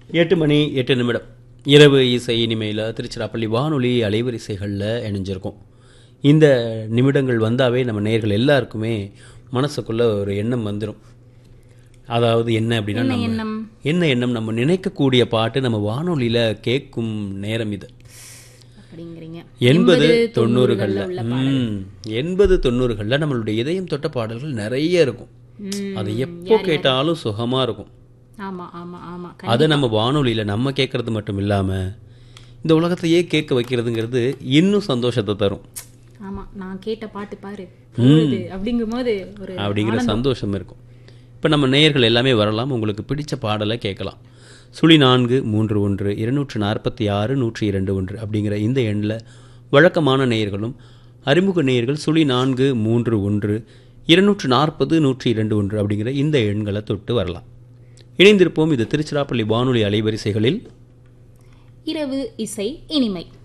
எட்டு மணி எட்டு நிமிடம் இரவு இசை இனிமையில் திருச்சிராப்பள்ளி வானொலி அலைவரிசைகளில் இணைஞ்சிருக்கோம் இந்த நிமிடங்கள் வந்தாவே நம்ம நேயர்கள் எல்லாருக்குமே மனசுக்குள்ள ஒரு எண்ணம் வந்துடும் அதாவது என்ன அப்படின்னா என்ன நம்ம எண்ணம் என்ன எண்ணம் நம்ம நினைக்கக்கூடிய பாட்டு நம்ம வானொலியில் கேட்கும் நேரம் இது அப்படிங்கிறீங்க எண்பது எண்பது தொண்ணூறுகளில் உள்ள ம் எண்பது தொண்ணூறுகளில் நம்மளுடைய இதயம் தொட்ட பாடல்கள் நிறைய இருக்கும் ம், அது எப்போ கேட்டாலும் சுகமாக இருக்கும் ஆமா ஆமா ஆமா அதை நம்ம வானொலியில் நம்ம கேட்கறது மட்டும் இல்லாமல் இந்த உலகத்தையே கேட்க வைக்கிறதுங்கிறது இன்னும் சந்தோஷத்தை தரும் ஆமா நான் கேட்ட பாட்டு பாரு போகுது அப்படிங்கும் போது ஒரு அப்படிங்கிற சந்தோஷம் இருக்கும் இப்போ நம்ம நேயர்கள் எல்லாமே வரலாம் உங்களுக்கு பிடிச்ச பாடலை கேட்கலாம் சுழி நான்கு மூன்று ஒன்று இருநூற்று நாற்பத்தி ஆறு நூற்றி இரண்டு ஒன்று அப்படிங்கிற இந்த எண்ணில் வழக்கமான நேயர்களும் அறிமுக நேயர்கள் சுழி நான்கு மூன்று ஒன்று இருநூற்று நாற்பது நூற்றி இரண்டு ஒன்று அப்படிங்கிற இந்த எண்களை தொட்டு வரலாம் இணைந்திருப்போம் இது திருச்சிராப்பள்ளி வானொலி அலைவரிசைகளில் இரவு இசை இனிமை